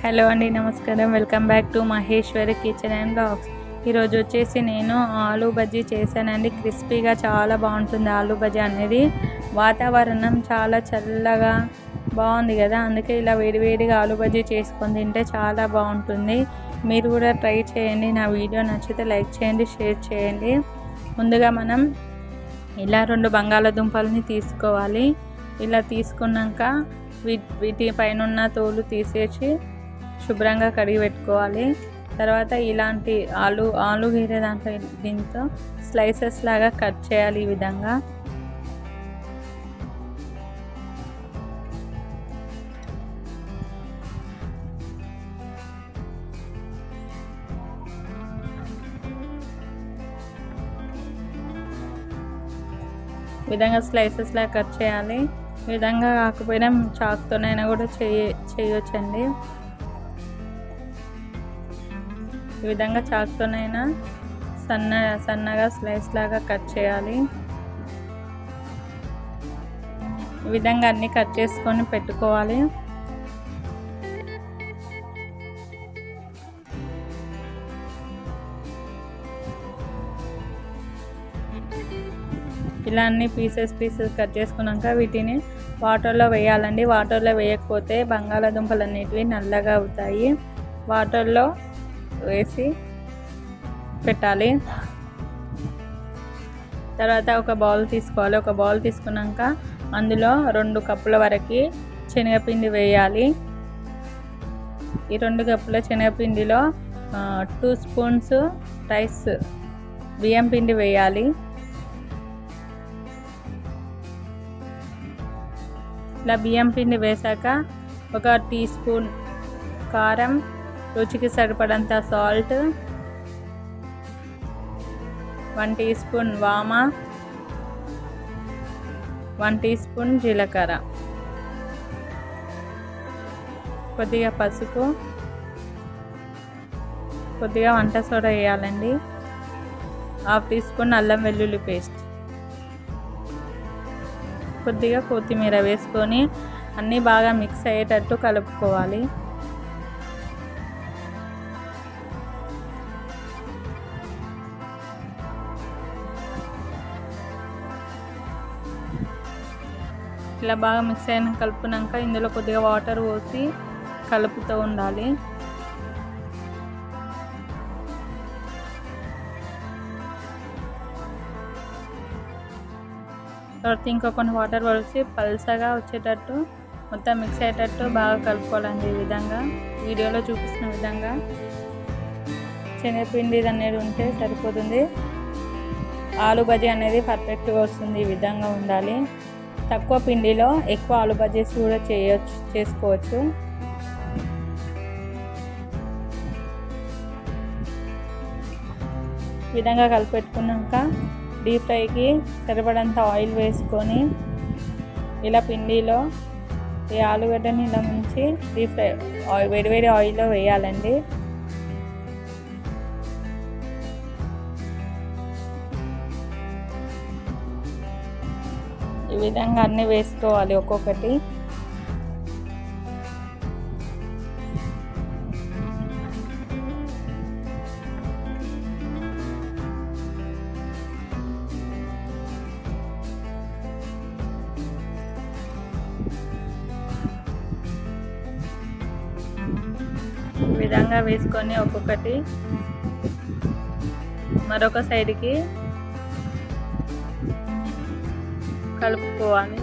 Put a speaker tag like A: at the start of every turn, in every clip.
A: hello అండి నమస్కారం welcome back to Maheshwari kitchen and blogs ఈరోజు వచ్చేసి నేను ఆలూ బజ్జీ చేశానండి క్రిస్పీగా చాలా బాగుంటుంది ఆలూ బజ్జీ అనేది వాతావరణం చాలా చల్లగా బాగుంది కదా అందుకే ఇలా వేడివేడిగా ఆలూ బజ్జీ చేసుకొని తింటే చాలా బాగుంటుంది మీరు కూడా ట్రై చేయండి నా వీడియో నచ్చితే లైక్ చేయండి షేర్ చేయండి ముందుగా మనం ఇలా రెండు బంగాళాదుంపల్ని తీసుకోవాలి ఇలా తీసుకున్నాక వీ వీటి పైన ఉన్న తోలు తీసేసి శుభ్రంగా కడిగి పెట్టుకోవాలి తర్వాత ఇలాంటి ఆలు ఆలు గీరే దాంట్లో దీంతో స్లైసెస్ లాగా కట్ చేయాలి ఈ విధంగా ఈ విధంగా స్లైసెస్ లాగా కట్ చేయాలి ఈ విధంగా కాకపోయినా చాకుతోనైనా కూడా చేయ చేయొచ్చండి ఈ విధంగా చాకుతోనైనా సన్న సన్నగా స్లైస్ లాగా కట్ చేయాలి ఈ విధంగా అన్నీ కట్ చేసుకొని పెట్టుకోవాలి ఇలా అన్ని పీసెస్ పీసెస్ కట్ చేసుకున్నాక వీటిని వాటర్లో వేయాలండి వాటర్లో వేయకపోతే బంగాళాదుంపలు అనేటివి నల్లగా అవుతాయి వాటర్లో వేసి పెట్టాలి తర్వాత ఒక బౌల్ తీసుకోవాలి ఒక బౌల్ తీసుకున్నాక అందులో రెండు కప్పుల వరకు శనగపిండి వేయాలి ఈ రెండు కప్పుల శనగపిండిలో టూ స్పూన్స్ రైస్ బియ్యం పిండి వేయాలి ఇలా బియ్యం పిండి వేశాక ఒక టీ స్పూన్ కారం రుచికి సరిపడంత సాల్ట్ వన్ టీ స్పూన్ వామ వన్ టీ స్పూన్ జీలకర్ర కొద్దిగా పసుపు కొద్దిగా వంట సోడా వేయాలండి హాఫ్ టీ స్పూన్ అల్లం వెల్లుల్లి పేస్ట్ కొద్దిగా కొత్తిమీర వేసుకొని అన్నీ బాగా మిక్స్ అయ్యేటట్టు కలుపుకోవాలి ఇలా బాగా మిక్స్ అయిన కలుపునాక ఇందులో కొద్దిగా వాటర్ పోసి కలుపుతూ ఉండాలి తర్వాత ఇంకా కొన్ని వాటర్ పోసి పల్సగా వచ్చేటట్టు మొత్తం మిక్స్ అయ్యేటట్టు బాగా కలుపుకోవాలండి ఈ విధంగా వీడియోలో చూపిస్తున్న విధంగా శనగపిండి అనేది ఉంటే సరిపోతుంది ఆలు బజ్జీ అనేది పర్ఫెక్ట్గా వస్తుంది ఈ విధంగా ఉండాలి తక్కువ పిండిలో ఎక్కువ ఆలు బజ్జీస్ కూడా చేయొచ్చు చేసుకోవచ్చు ఈ విధంగా కలిపెట్టుకున్నాక డీప్ ఫ్రైకి సరిపడంత ఆయిల్ వేసుకొని ఇలా పిండిలో ఈ ఆలుగడ్డని ఇలా ముంచి డీప్ ఫ్రై వేడివేడి ఆయిల్లో వేయాలండి ఈ విధంగా అన్నీ వేసుకోవాలి ఒక్కొక్కటి ఈ విధంగా వేసుకొని ఒక్కొక్కటి మరొక సైడ్కి కలుపుకోవాలి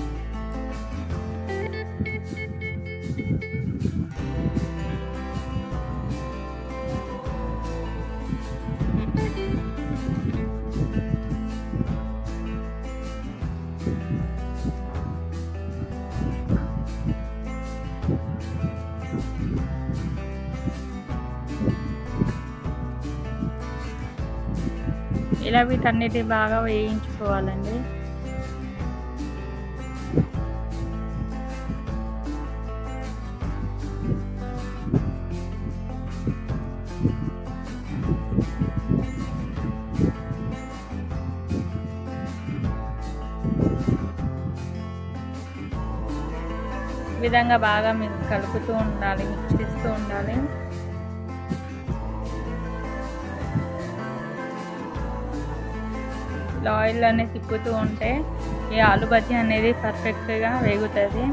A: ఇలా వీటన్నిటి బాగా వేయించుకోవాలండి విధంగా బాగా మీరు కలుపుతూ ఉండాలి మిక్స్ చేస్తూ ఉండాలి ఇలా ఆయిల్లోనే తిప్పుతూ ఉంటే ఈ ఆలు బజ్జీ అనేది పర్ఫెక్ట్గా వేగుతుంది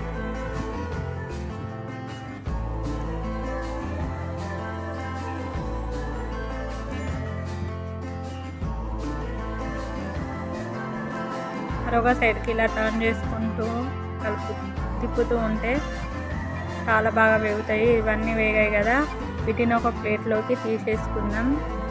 A: మరొక సైడ్కి ఇలా టర్న్ చేసుకుంటూ కలుపు తిప్పుతూ ఉంటే చాలా బాగా వేగుతాయి ఇవన్నీ వేగాయి కదా వీటిని ఒక ప్లేట్లోకి తీసేసుకుందాం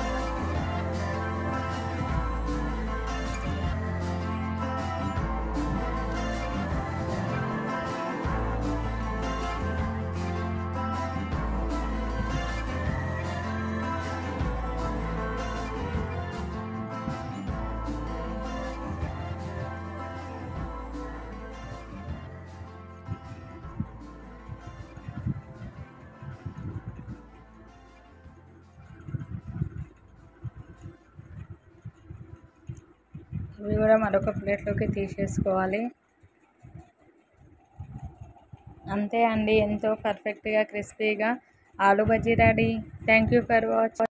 A: ఇవి కూడా మరొక ప్లేట్లోకి తీసేసుకోవాలి అంతే అండి ఎంతో పర్ఫెక్ట్గా క్రిస్పీగా ఆలు బజ్జీ ready thank you for watch